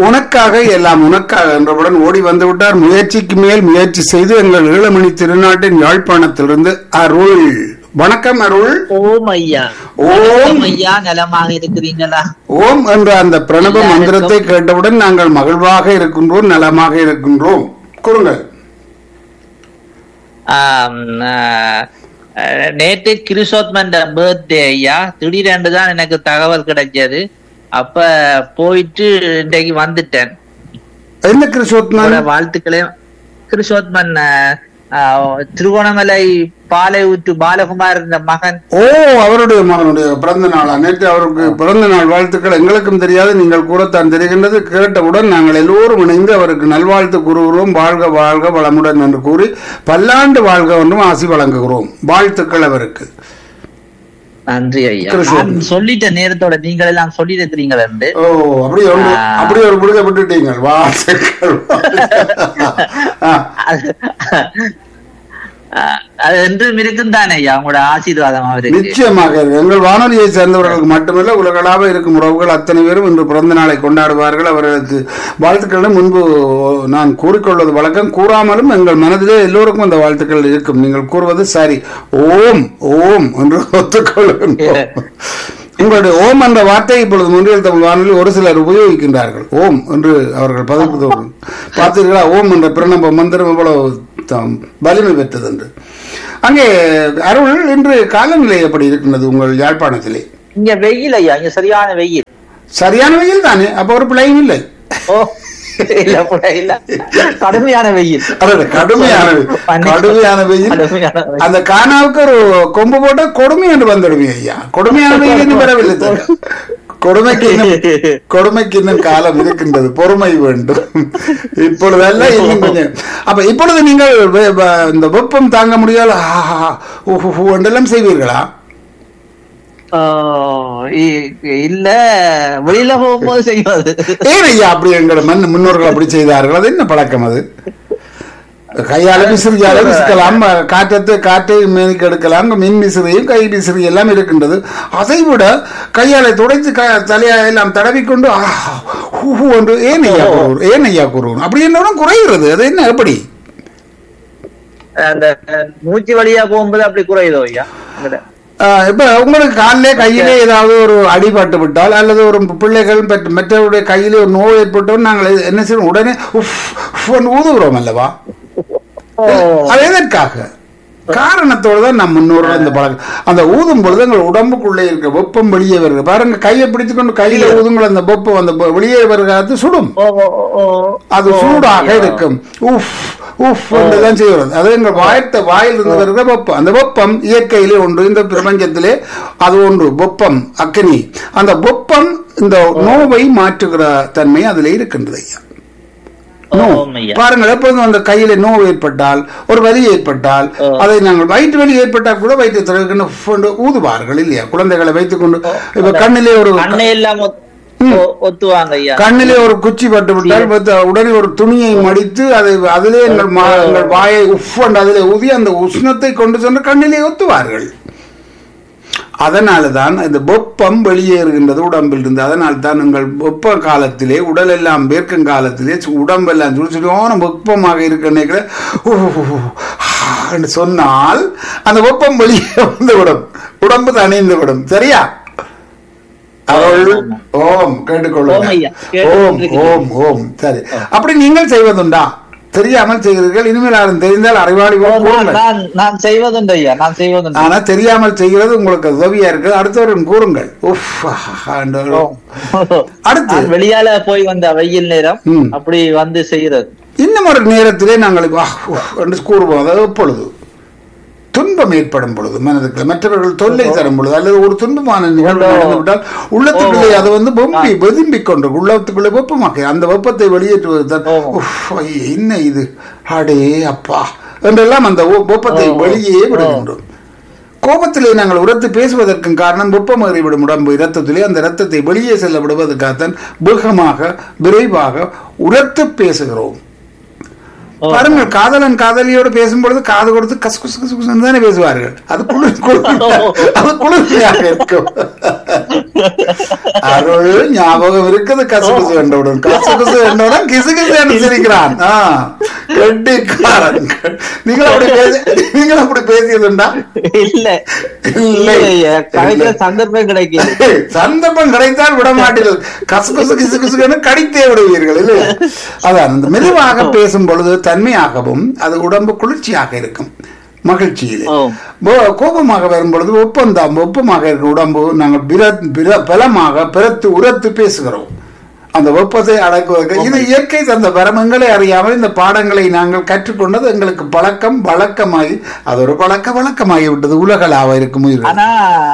உனக்காக எல்லாம் உனக்காக என்றவுடன் ஓடி வந்து விட்டார் முயற்சிக்கு மேல் முயற்சி செய்து எங்கள் ஈழமணி திருநாட்டின் யாழ்ப்பாணத்திலிருந்து அருள் வணக்கம் அருள் ஓம் ஐயா ஓம் ஓம் ஐயா நலமாக இருக்கிறீங்களா ஓம் என்ற அந்த பிரணவ மந்திரத்தை கேட்டவுடன் நாங்கள் மகிழ்வாக இருக்கின்றோம் நலமாக இருக்கின்றோம் கூறுங்கள் ஆம், ஆஹ், அஹ், நேற்று கிறிஸ்தோத்மன் பர்த்டே ஐயா திடீரென்று தான் எனக்கு தகவல் கிடைச்சது அப்ப போயிட்டு இன்றைக்கு வந்துட்டேன் என்ன கிருஷ்ணோத்மன் உங்களோட வாழ்த்துக்களையும் கிறிஸ்தோத்மன் ஆஹ், ஆஹ், திருகோணமலை பாலை ஊற்று பாலகுமார் இந்த மகன் ஓ அவருடைய மகனுடைய பிறந்த நாளா நேற்று அவருக்கு பிறந்த நாள் வாழ்த்துக்கள் எங்களுக்கும் தெரியாது நீங்கள் கூறத்தான் தெரிகின்றது கேட்டவுடன் நாங்கள் எல்லோரும் இணைந்து அவருக்கு நல்வாழ்த்து கூறுகிறோம் வாழ்க வாழ்க வளமுடன் என்று கூறி பல்லாண்டு வாழ்க என்றும் ஆசி வழங்குகிறோம் வாழ்த்துக்கள் அவருக்கு நன்றி ஐயா கிறிஸ்தோத்மன். நான் சொல்லிட்ட நேரத்தோட நீங்கள் எல்லாம் சொல்லி இருக்கிறீங்களே ஓ அப்படி ஒன்று ஆ. அப்படி ஒரு புடுக விட்டுட்டீங்க வாழ்த்துக்கள் ஆ, அது என்றும் இருக்கும் தானே ஐயா உங்களோட ஆசீர்வாதம் அவருக்கு நிச்சயமாக இருக்கு. எங்கள் வானொலியை சேர்ந்தவர்களுக்கு மட்டுமல்ல உலகளாவ இருக்கும் உறவுகள் அத்தனை பேரும் இன்று பிறந்த நாளை கொண்டாடுவார்கள் அவர்களுக்கு வாழ்த்துக்களிடம் முன்பு நான் கூறிக்கொள்வது வழக்கம் கூறாமலும் எங்கள் மனதிலே எல்லோருக்கும் அந்த வாழ்த்துக்கள் இருக்கும் நீங்கள் கூறுவது சரி ஓம் ஓம் என்று ஒத்துக்கொள்கின்றோம் உங்களுடைய ஓம் என்ற வார்த்தை இப்பொழுது முன்றியல் தமிழ் வானொலி ஒரு சிலர் உபயோகிக்கின்றார்கள் ஓம் என்று அவர்கள் பதிவு பார்த்தீர்களா ஓம் என்ற பிரணம்ப மந்திரம் எவ்வளவு தாம் வலிமை பெற்றது என்று அங்கே அருள் இன்று காலநிலை எப்படி இருக்கின்றது உங்கள் யாழ்ப்பாணத்திலே இங்க வெயில் ஐயா இங்க சரியான வெயில் சரியான வெயில் தானே அப்ப ஒரு பிழையும் இல்லை ஓ இல்ல கூட இல்ல கடுமையான வெயில் அதாவது கடுமையான வெயில். கடுமையான வெயில் கடுமையான வெயில். அந்த கானாவுக்கு ஒரு கொம்பு போட்டா கொடுமை என்று வந்துடுமே ஐயா கொடுமையான வெயில் இன்னும் வரவில்லை சார். கொடுமைக்கு இன்னும் கொடுமைக்கு இன்னும் காலம் இருக்கின்றது பொறுமை வேண்டும் இப்பொழுதல்ல இன்னும் கொஞ்சம் அப்ப இப்பொழுது நீங்கள் வெ- வ- இந்த வெப்பம் தாங்க முடியாத என்றெல்லாம் செய்வீர்களா ஆ, இ- இல்ல வெளியில போகும்போது செய்வது ஏன் ஐயா அப்படி எங்களோட மண் முன்னோர்கள் அப்படி செய்தார்கள் அது என்ன பழக்கம் அது கையால விசிறியால விசிக்கலாம் காற்றத்தை காற்றை மேனிக்கு எடுக்கலாம் மின் விசிறியும் கை விசிறி எல்லாம் இருக்கின்றது அதை விட கையாலை துடைத்து க- தலையை எல்லாம் தடவிக்கொண்டு ஆ, ஹூ, ஹூ என்று ஏன் ஐயா கூறுவோம் ஏன் ஐயா கூறுவோம் அப்படி என்னோட குறைகிறது அது என்ன எப்படி அந்த மூச்சு வழியா போகும்போது அப்படி குறையுதோ ஐயா இங்கட. ஆஹ் இப்ப உங்களுக்கு காலிலே கையிலே ஏதாவது ஒரு அடிபட்டு விட்டால் அல்லது ஒரு பிள்ளைகள் மற்ற- மற்றவருடைய கையிலே ஒரு நோய் ஏற்பட்டோம் நாங்கள் என்ன செய்யணும் உடனே உஃப் உஃப்னு ஊதுகிறோம் அல்லவா ஓ அது எதற்காக காரணத்தோடு தான் நம் முன்னோர்கள் இந்த பழக்கம் அந்த ஊதும் பொழுது எங்கள் உடம்புக்குள்ளே இருக்க வெப்பம் வெளியே வருது பாருங்க கையை பிடித்துக்கொண்டு கையில ஊதுங்கள் அந்த வெப்பம் அந்த வெ- வெளியே வருகிறது சுடும் ஓ ஓ, ஓ, ஓ. அது சூடாக இருக்கும் உஃப் உஃப் என்றுதான் செய்கிறது அது எங்கள் வாயத்த வாயில் இருந்து வருகிற வெப்பம் அந்த வெப்பம் இயற்கையிலே ஒன்று இந்த பிரபஞ்சத்திலே அது ஒன்று வெப்பம் அக்னி அந்த வெப்பம் இந்த நோவை மாற்றுகிற தன்மை அதிலே இருக்கின்றது ஐயா நோ ஓம் ஐயா பாருங்கள் எப்போதும் அந்த கையில நோவு ஏற்பட்டால் ஒரு வலி ஏற்பட்டால் ஓ. அதை நாங்கள் வயிற்று வலி ஏற்பட்டால் கூட வயிற்று திறக்குன்னு ஊதுவார்கள் இல்லையா குழந்தைகளை வைத்துக்கொண்டு இப்ப கண்ணிலே ஒரு அன்னை எல்லாம் ஒத்- ஒ- ஒத்துவாங்க ஐயா கண்ணிலே ஒரு குச்சி பட்டு விட்டால் பத்து- உடனே ஒரு துணியை மடித்து அதை அதிலே எங்கள் மா- எங்கள் வாயை உஃப் என்று அதிலே ஊதி அந்த உஷ்ணத்தை கொண்டு சென்று கண்ணிலே ஒத்துவார்கள் அதனால தான் இந்த வெப்பம் வெளியேறுகின்றது உடம்பில் இருந்து அதனால் தான் உங்கள் வெப்ப காலத்திலே உடல் எல்லாம் வேர்க்கும் காலத்திலே சு- உடம்பெல்லாம் சுடுசுடான வெப்பமாக இருக்க என்று சொன்னால் அந்த வெப்பம் வெளியே வந்துவிடும் உடம்பு தணிந்து விடும் சரியா அவள் ஓம் ஓம் கேட்டுக்கொள்ளுங்க ஐயா, ஓம் கேட்டுக்கொண்டிருக்கிறேன். ஓம் ஓம் சரி அப்படி நீங்கள் செய்வதுண்டா தெரியாமல் செய்கிறீர்கள் இனிமேல் யாரும் தெரிந்தால் அறிவாளி ஓ, போல் நான் கூறுங்கள் நான் நான் செய்வதுண்டு ஐயா நான் செய்வதுண்டு ஆனா தெரியாமல் செய்கிறது உங்களுக்கு உதவியா இருக்கு அடுத்தவரும் கூறுங்கள் உஃப் ஆஹா, என்று. அடுத்து நான் வெளியால போய் வந்த வெயில் நேரம் ம். அப்படி வந்து செய்யறது இன்னும் ஒரு நேரத்திலே நாங்கள் ஆஹ், உஃப் என்று கூறுவோம் அதாவது எப்பொழுது துன்பம் ஏற்படும் பொழுது மனதுக்கு மற்றவர்கள் தொல்லை தரும் பொழுது அல்லது ஒரு துன்பமான நிகழ்வு நடந்துவிட்டால் உள்ளத்துக்குள்ளே அது வந்து பொம்பி வெதும்பிக் கொண்டு உள்ளத்துக்குள்ளே வெப்பமாக்க அந்த வெப்பத்தை வெளியேற்றுவது தான் ஓ. உஃப், ஐயே, என்ன இது அடே அப்பா என்றெல்லாம் அந்த வெ- வெப்பத்தை வெளியே விடுகின்றோம் கோபத்திலே நாங்கள் உரத்து பேசுவதற்கும் காரணம் வெப்பம் ஏறிவிடும் உடம்பு இரத்தத்திலே அந்த இரத்தத்தை வெளியே செல்ல விடுவதற்காகத்தான் வேகமாக விரைவாக உரத்து பேசுகிறோம் ஓ. பாருங்கள் காதலன் காதலியோடு பேசும்பொழுது காது கொடுத்து கசு குசு குசு குசுன்னு தானே பேசுவார்கள் அது குளிர் குளிர் அது குளிர்ச்சியாக இருக்கும் அருள் ஞாபகம் இருக்குது கசு குசு என்றவுடன் கசு குசு என்றவுடன் கிசு கிசு என்று சிரிக்கிறான் ஆ, கெட்டிக்காரன் நீங்கள் அப்படி பேசி நீங்கள் அப்படி பேசியதுண்டா இல்ல இல்லை. இல்லையா கவிதை சந்தர்ப்பம் கிடைக்குது சந்தர்ப்பம் கிடைத்தால் விட மாட்டீர்கள் கசு கசு கிசு கிசுன்னு கடித்தே விடுவீர்கள் இல்லை அதான் அந்த மெதுவாக பேசும் பொழுது தன்மையாகவும் அது உடம்பு குளிர்ச்சியாக இருக்கும் மகிழ்ச்சியிலே ஓ. போ- கோபமாக வரும் பொழுது ஒப்பந்தம் ஒப்பமாக இருக்கும் உடம்பு நாங்கள் பிர- பிர- பலமாக பிறத்து உரத்து பேசுகிறோம் அந்த வெப்பத்தை அடக்குவதற்கு இது இயற்கை தந்த வரமங்களை அறியாமல் இந்த பாடங்களை நாங்கள் கற்றுக்கொண்டது எங்களுக்கு பழக்கம் வழக்கமாகி அது ஒரு பழக்க வழக்கமாகி விட்டது உலகளாக இருக்கும் உயிர்கள் ஆனா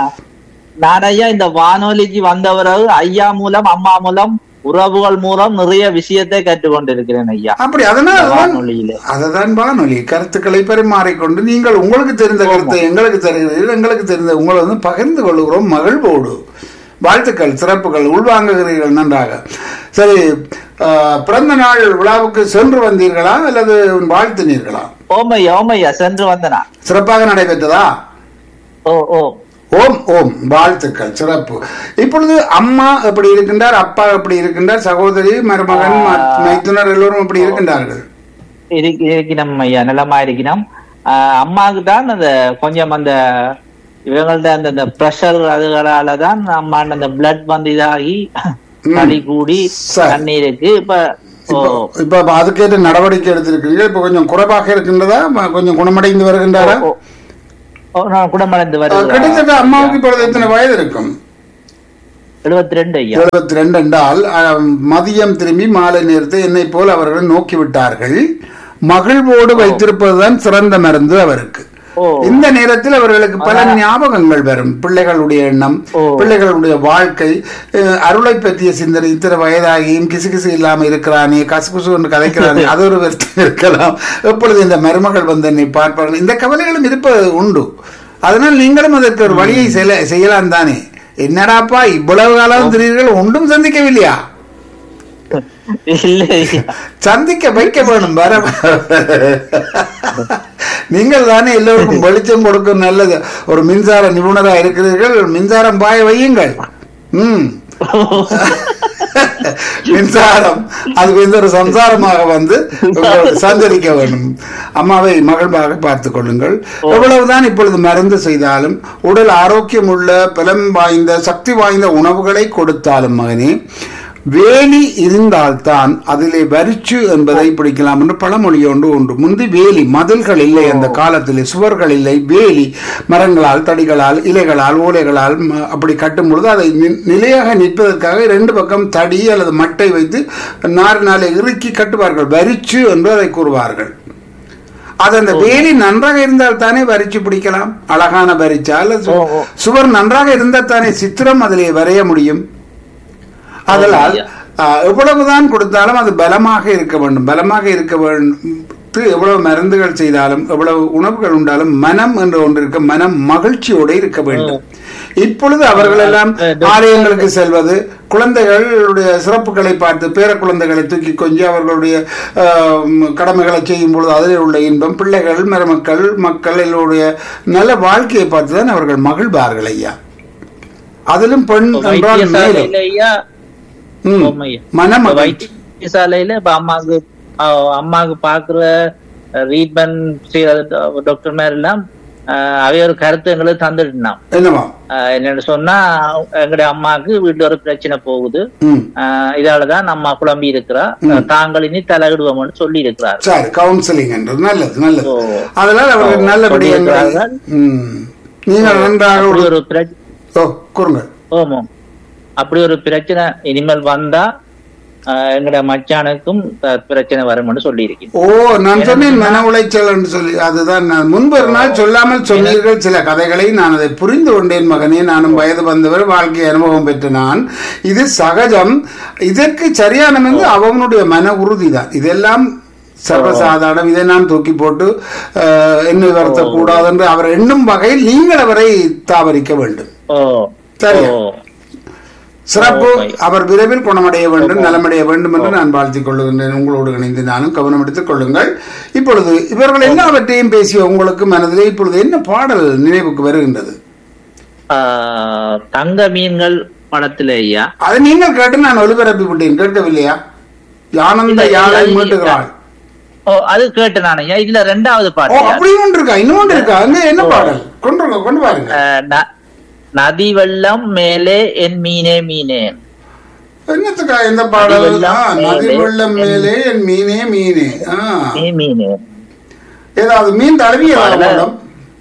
நான் ஐயா இந்த வானொலிக்கு வந்த பிறகு ஐயா மூலம் அம்மா மூலம் உறவுகள் மூலம் நிறைய விஷயத்தை கற்றுக்கொண்டிருக்கிறேன் ஐயா அப்படி அதனால் தான் வானொலியில அதுதான் வானொலி கருத்துக்களை பரிமாறிக்கொண்டு நீங்கள் உங்களுக்கு தெரிந்த கருத்தை எங்களுக்கு தருகிறீர்கள் எங்களுக்கு தெரிந்த உங்களை வந்து பகிர்ந்து கொள்ளுகிறோம் மகிழ்வோடு வாழ்த்துக்கள் சிறப்புகள் உள்வாங்குகிறீர்கள் நன்றாக சரி ஆஹ், பிறந்த நாள் விழாவுக்கு சென்று வந்தீர்களா அல்லது வாழ்த்தினீர்களா ஓமையா ஓமையா சென்று வந்தனா சிறப்பாக நடைபெற்றதா ஓ ஓ ஓம் ஓம் வாழ்த்துக்கள் சிறப்பு இப்பொழுது அம்மா எப்படி இருக்கின்றார் அப்பா எப்படி இருக்கின்றார் சகோதரி மருமகன் ம- மைத்துனர் எல்லோரும் எப்படி இருக்கின்றார்கள் இருக்கு இருக்கணும் ஐயா நிலமா இருக்கணும் ஆஹ் அம்மாவுக்கு தான் அந்த கொஞ்சம் அந்த இவங்கள்ட்ட அந்த அந்த ப்ரெஷர் அதுகளால தான் அம்மா அந்த பிளட் வந்து இதாகி சளி கூடி சரி. தண்ணீருக்கு இப்ப ஓ இப்ப இப்ப அதுக்கேற்ற நடவடிக்கை எடுத்திருக்கீங்க இப்ப கொஞ்சம் குறைவாக இருக்கின்றதா ம- கொஞ்சம் குணமடைந்து வருகின்றாரா ஓ, ஓ, நான் குணமடைந்து அஹ், வருகிறேன் கிட்டத்தட்ட அம்மாவுக்கு இப்பொழுது எத்தனை வயது இருக்கும் எழுபத்தி ரெண்டு ஐயா எழுபத்தி ரெண்டு என்றால் அஹ், மதியம் திரும்பி மாலை நேரத்தை என்னை போல் அவர்கள் நோக்கி விட்டார்கள் மகிழ்வோடு வைத்திருப்பதுதான் சிறந்த மருந்து அவருக்கு ஓ இந்த நேரத்தில் அவர்களுக்கு பல ஞாபகங்கள் வரும் பிள்ளைகளுடைய எண்ணம் ஓ. பிள்ளைகளுடைய வாழ்க்கை அஹ், அருளை பற்றிய சிந்தனை இத்தனை வயதாகியும் கிசுகிசு இல்லாம இருக்கிறானே கசுகுசு என்று கதைக்கிறானே அது ஒரு வருத்தம் இருக்கலாம் எப்பொழுது இந்த மருமகள் வந்து என்னை பார்ப்பார்கள் இந்த கவலைகளும் இருப்பது உண்டு அதனால் நீங்களும் அதற்கு ஒரு வழியை செல- செய்யலாம் தானே என்னடாப்பா இவ்வளவு காலம் திடீர்கள் ஒன்றும் சந்திக்கவில்லையா இல்ல ஐயா சந்திக்க வைக்க வேணும் வர நீங்கள் தானே எல்லோருக்கும் வெளிச்சம் கொடுக்கும் நல்லது ஒரு மின்சார நிபுணரா இருக்கிறீர்கள் மின்சாரம் பாய வையுங்கள் ம் மின்சாரம் அது வந்து ஒரு சம்சாரமாக வந்து உங்களோடு சஞ்சரிக்க வேண்டும் அம்மாவை மகிழ்வாக பார்த்துக் கொள்ளுங்கள் எவ்வளவுதான் இப்பொழுது மருந்து செய்தாலும் உடல் ஆரோக்கியம் உள்ள பலம் வாய்ந்த சக்தி வாய்ந்த உணவுகளை கொடுத்தாலும் மகனே வேலி இருந்தால்தான் அதிலே வரிச்சு என்பதை பிடிக்கலாம் என்று பழமொழி ஒன்று உண்டு முந்தி வேலி மதில்கள் இல்லை அந்த காலத்திலே சுவர்கள் இல்லை வேலி மரங்களால் தடிகளால் இலைகளால் ஓலைகளால் ம- அப்படி கட்டும் பொழுது அதை நி- நிலையாக நிற்பதற்காக ரெண்டு பக்கம் தடி அல்லது மட்டை வைத்து நாறு நாளை இறுக்கி கட்டுவார்கள் வரிச்சு என்று அதை கூறுவார்கள் அது அந்த வேலி நன்றாக இருந்தால் தானே வரிச்சு பிடிக்கலாம் அழகான வரிச்சா அல்லது சு- ஓ, ஓ. சுவர் நன்றாக இருந்தால் தானே சித்திரம் அதிலே வரைய முடியும் அதனால் ஐயா. ஆஹ், எவ்வளவுதான் கொடுத்தாலும் அது பலமாக இருக்க வேண்டும் பலமாக இருக்க வேண்டும் எவ்வளவு மருந்துகள் செய்தாலும் எவ்வளவு உணவுகள் உண்டாலும் மனம் என்று ஒன்று இருக்க மனம் மகிழ்ச்சியோடு இருக்க வேண்டும் இப்பொழுது அவர்கள் எல்லாம் ஆலயங்களுக்கு செல்வது குழந்தைகளுடைய சிறப்புகளை பார்த்து பேர குழந்தைகளை தூக்கி கொஞ்சி அவர்களுடைய ஆஹ், கடமைகளை செய்யும் பொழுது அதில் உள்ள இன்பம் பிள்ளைகள் மருமக்கள் மக்கள் எல்லோருடைய நல்ல வாழ்க்கையை பார்த்து தான் அவர்கள் மகிழ்வார்கள் ஐயா அதிலும் பெண் என்றால் மேலும் வைத்தியசாலையில ஐயா ம். ஓமையா மனம் இப்ப வைத்தியசாலையில இப்ப அம்மாவுக்கு அஹ், அம்மாவுக்கு பாக்குற ட்ரீட்மெண்ட் டாக்டர் மாதிரி எல்லாம் அஹ், அவைய ஒரு கருத்து எங்களுக்கு தந்துட்டுனான் என்னவா என்னன்னு சொன்னா எங்களுடைய அம்மாவுக்கு வீட்டுல ஒரு பிரச்சனை போகுது ம் அஹ், இதாலதான் நம்ம குழம்பி இருக்கிறா தாங்கள் இனி தலையிடுவோம்னு சொல்லி இருக்கிறார் சரி கவுன்சிலிங் என்றது நல்லது நல்லது ஓ. அதனால் அவர்கள் ஓ, நல்லபடியாக சொல்லியிருக்கிறார்கள். ம் நீங்கள் நன்றாக அப்படி ஒரு- ஒரு பிரச்சனை ஓ கூறுங்க ஓமோ அப்படி ஒரு பிரச்சனை இனிமேல் வந்தா அஹ், எங்களுடைய மச்சானுக்கும் அஹ், பிரச்சனை வரும்னு சொல்லி இருக்கேன் ஓ நான் சொன்னேன் மன உளைச்சல் என்று சொல்லி அதுதான் நான் முன்பு ஒரு நாள் சொல்லாமல் சொன்னீர்கள் சில கதைகளை நான் அதை புரிந்து கொண்டேன் மகனே நானும் வயது வந்தவர் வாழ்க்கை அனுபவம் பெற்ற நான் இது சகஜம் இதற்கு சரியான வந்து அவனுடைய மன உறுதி தான் இதெல்லாம் சர்வசாதாரணம் இதை நான் தூக்கி போட்டு அஹ், என்னை வருத்தக்கூடாது என்று அவர் எண்ணும் வகையில் நீங்கள் அவரை தாவரிக்க வேண்டும் ஓ சரி ஓ சிறப்பு ஓ, ஐயா. அவர் விரைவில் குணமடைய வேண்டும் நலமடைய வேண்டும் என்று நான் வாழ்த்திக் கொள்ளுகின்றேன் உங்களோடு இணைந்து நானும் கவனம் எடுத்துக் கொள்ளுங்கள் இப்பொழுது இவர்கள் எல்லாவற்றையும் பேசிய உங்களுக்கு மனதிலே இப்பொழுது என்ன பாடல் நினைவுக்கு வருகின்றது ஆஹ், தங்க மீன்கள் படத்துல ஐயா அதை நீங்கள் கேட்டு நான் ஒலிபரப்பி விட்டேன் கேட்கவில்லையா ஆனந்த இல்லை, யாழை இல்லை, மீட்டுகிறாள் ஓ அது கேட்டு நான் ஐயா இதுல ரெண்டாவது ஓ பாட்டு ஐயா. அப்படி ஒன்று இருக்கா இன்னும் ஒன்று இருக்கா அங்க என்ன பாடல் கொண்டு வாங்க, கொண்டு பாருங்க ஆஹ், ந- நதி வெள்ளம் மேலே என் மீனே மீனே என்னத்துக்கா இந்த பாடல் நதி வெள்ளம் ஆ, நதி மேலே வெள்ளம் மேலே என் மீனே மீனே ஆ. மீ மீனே ஏதாவது மீன் தடவி ஏதாவது பாடல. பாடம்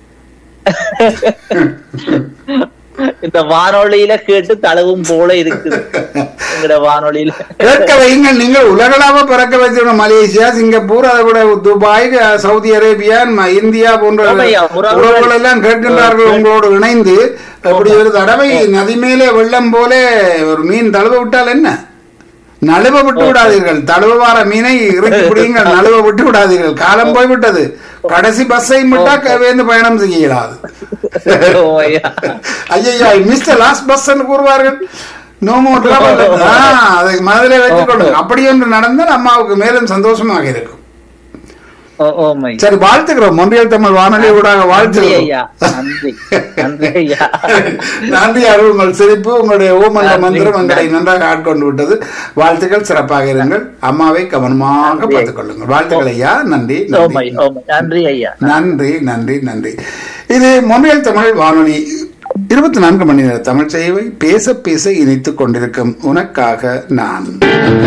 இந்த வானொலியில கேட்டு தழுவும் போல இருக்குது எங்கட வானொலியில கேட்க வையுங்கள் நீங்கள் உலகளாவ பிறக்க வச்சிருக்க மலேசியா சிங்கப்பூர் அதை விட துபாய் சவுதி அரேபியா ம- இந்தியா போன்ற ஆமாய்யா, உறவுகள். உறவுகள் எல்லாம் கேட்கின்றார்கள் உங்களோடு இணைந்து அப்படி ஒரு தடவை நதி மேலே வெள்ளம் போல ஒரு மீன் தழுவ விட்டால் என்ன நழுவ விட்டு விடாதீர்கள் தழுவ வார மீனை இறுக்கி பிடிங்கள் நழுவ விட்டு விடாதீர்கள் காலம் போய்விட்டது கடைசி பஸ்ஸை விட்டா வேந்து பயணம் செய்ய இயலாது ஓ ஐயா ஐயா மிஸ்டர் லாஸ்ட் பஸ் கூறுவார்கள் நோ மோர் டிராவல் அதை மனதிலே வைத்துக் கொள்ளுங்க அப்படி ஒன்று நடந்தால் அம்மாவுக்கு மேலும் சந்தோஷமாக இருக்கும் ஓ ஓ மை சரி வாழ்த்துக்கிறோம் மொன்றியல் தமிழ் வானொலி ஊடாக நன்றி வாழ்த்துக்கிறோம் ஐயா நன்றி நன்றி ஐயா நன்றி அருள் உங்கள் சிரிப்பு உங்களுடைய ஓமந்த நன்றி. மந்திரம் எங்களை நன்றாக ஆட்கொண்டு விட்டது வாழ்த்துக்கள் சிறப்பாக இருங்கள் அம்மாவை கவனமாக நன்றி. பார்த்துக் கொள்ளுங்கள் வாழ்த்துக்கள் ஐயா நன்றி ஓ மை நன்றி ஓ மை நன்றி ஐயா நன்றி நன்றி நன்றி இது மொன்றியல் தமிழ் வானொலி இருபத்தி நான்கு மணி நேர தமிழ் சேவை பேச பேச இணைத்துக் கொண்டிருக்கும் உனக்காக நான்